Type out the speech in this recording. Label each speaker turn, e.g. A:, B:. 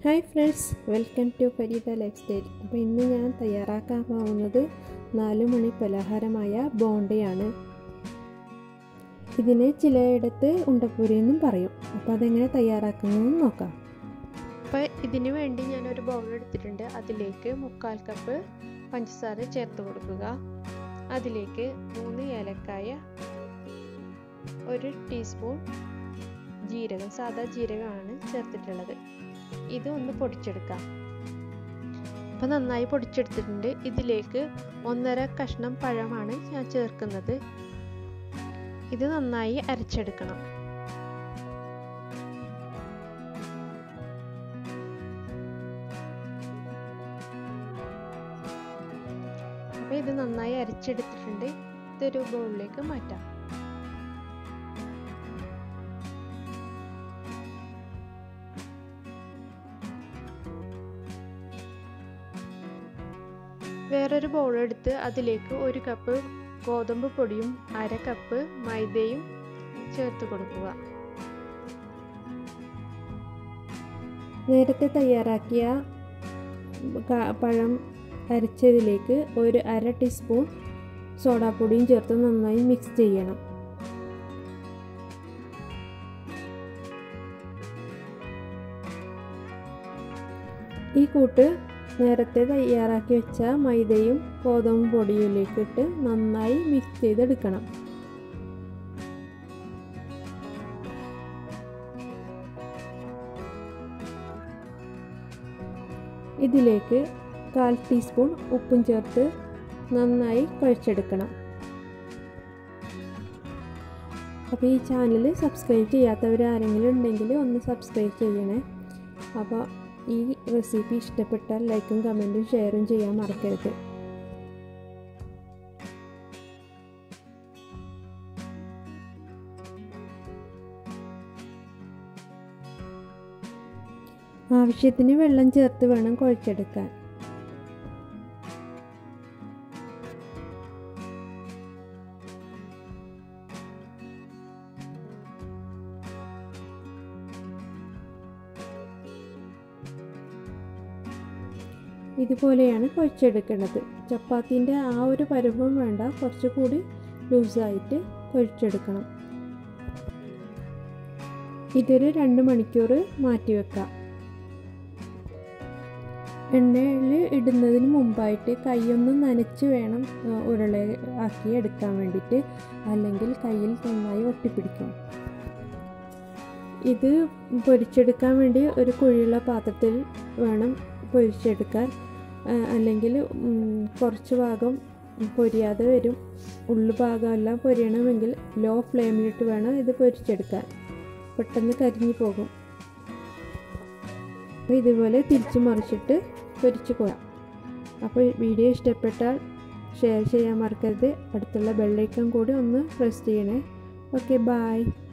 A: hi friends welcome to Fareeda lifestyle അപ്പോൾ ഇന്ന് ഞാൻ തയ്യാറാക്കാൻ പോകുന്നത് നാല് മണി പലഹാരമായ ബോണ്ടയാണ് ഇതിന് ചിലയിടത്ത് ഉണ്ടപ്പൂരി എന്നും പറയും അപ്പോൾ അതെങ്ങനെ തയ്യാറാക്കുന്നതെന്ന് നോക്കാം
B: അപ്പോൾ ഇതിനു വേണ്ടി ഞാനൊരു ബൗൾ എടുത്തിട്ടുണ്ട് അതിലേക്ക് മുക്കാൽ കപ്പ് പഞ്ചസാര ചേർത്ത് കൊടുക്കുക അതിലേക്ക് മൂന്ന് ഏലക്കായ ഒരു ടീസ്പൂൺ ജീരകം സാദാ ജീരകമാണ് ചേർത്തിട്ടുള്ളത് ഇത് ഒന്ന് പൊടിച്ചെടുക്കാം അപ്പോൾ നന്നായി പൊടിച്ചെടുത്തിട്ടുണ്ട് ഇതിലേക്ക് ഒന്നര കഷ്ണം പഴമാണ് ഞാൻ ചേർക്കുന്നത് ഇത് നന്നായി അരച്ചെടുക്കണം അപ്പോൾ ഇത് നന്നായി അരച്ചെടുത്തിട്ടുണ്ട് ഇതൊരു ബൗളിലേക്ക് മാറ്റാം വേറൊരു ബൗൾ എടുത്ത് അതിലേക്ക് ഒരു കപ്പ് ഗോതമ്പ് പൊടിയും അര കപ്പ് മൈദയും ചേർത്ത് കൊടുക്കുക
A: നേരത്തെ തയ്യാറാക്കിയ പഴം അരച്ചതിലേക്ക് ഒരു അര ടീസ്പൂൺ സോഡാപ്പൊടിയും ചേർത്ത് നന്നായി മിക്സ് ചെയ്യണം ഈ കൂട്ട് നേരത്തെ തയ്യാറാക്കി വെച്ച മൈദയും ഗോതമ്പ് പൊടിയിലേക്ക് ഇട്ട് നന്നായി മിക്സ് ചെയ്തെടുക്കണം ഇതിലേക്ക് കാൽ ടീസ്പൂൺ ഉപ്പും ചേർത്ത് നന്നായി കുഴച്ചെടുക്കണം അപ്പോൾ ഈ ചാനൽ സബ്സ്ക്രൈബ് ചെയ്യാത്തവർ ആരെങ്കിലും ഉണ്ടെങ്കിൽ ഒന്ന് സബ്സ്ക്രൈബ് ചെയ്യണേ അപ്പോൾ ഈ റെസിപ്പി ഇഷ്ടപ്പെട്ടാൽ ലൈക്കും കമൻറ്റും ഷെയറും ചെയ്യാൻ മറക്കരുത് ആവശ്യത്തിന് വെള്ളം ചേർത്ത് വേണം കുഴച്ചെടുക്കാൻ ഇതുപോലെയാണ് കുഴച്ചെടുക്കേണ്ടത് ചപ്പാത്തിൻ്റെ ആ ഒരു പരുവം വേണ്ട കുറച്ചുകൂടി ലൂസായിട്ട് കുഴച്ചെടുക്കണം ഇതൊരു രണ്ട് മണിക്കൂർ മാറ്റി വെക്കാം എണ്ണയിൽ ഇടുന്നതിന് മുമ്പായിട്ട് കൈയൊന്ന് നനച്ച് വേണം ഉരുള ആക്കി എടുക്കാൻ വേണ്ടിയിട്ട് അല്ലെങ്കിൽ കയ്യിൽ നന്നായി ഒട്ടിപ്പിടിക്കും ഇത് പൊരിച്ചെടുക്കാൻ വേണ്ടി ഒരു കുഴിയുള്ള പാത്രത്തിൽ വേണം പൊരിച്ചെടുക്കാൻ അല്ലെങ്കിൽ കുറച്ച് ഭാഗം പൊരിയാതെ വരും ഉള്ളു ഭാഗമെല്ലാം പൊരിയണമെങ്കിൽ ലോ ഫ്ലെയിമിലിട്ട് വേണം ഇത് പൊരിച്ചെടുക്കാൻ പെട്ടെന്ന് കരിഞ്ഞു പോകും അപ്പോൾ ഇതുപോലെ തിരിച്ചു മറിച്ചിട്ട് പൊരിച്ചു പോകാം അപ്പോൾ വീഡിയോ ഇഷ്ടപ്പെട്ടാൽ ഷെയർ ചെയ്യാൻ മറക്കരുത് അടുത്തുള്ള ബെല്ലൈക്കൺ കൂടി ഒന്ന് പ്രസ് ചെയ്യണേ ഓക്കെ ബായ്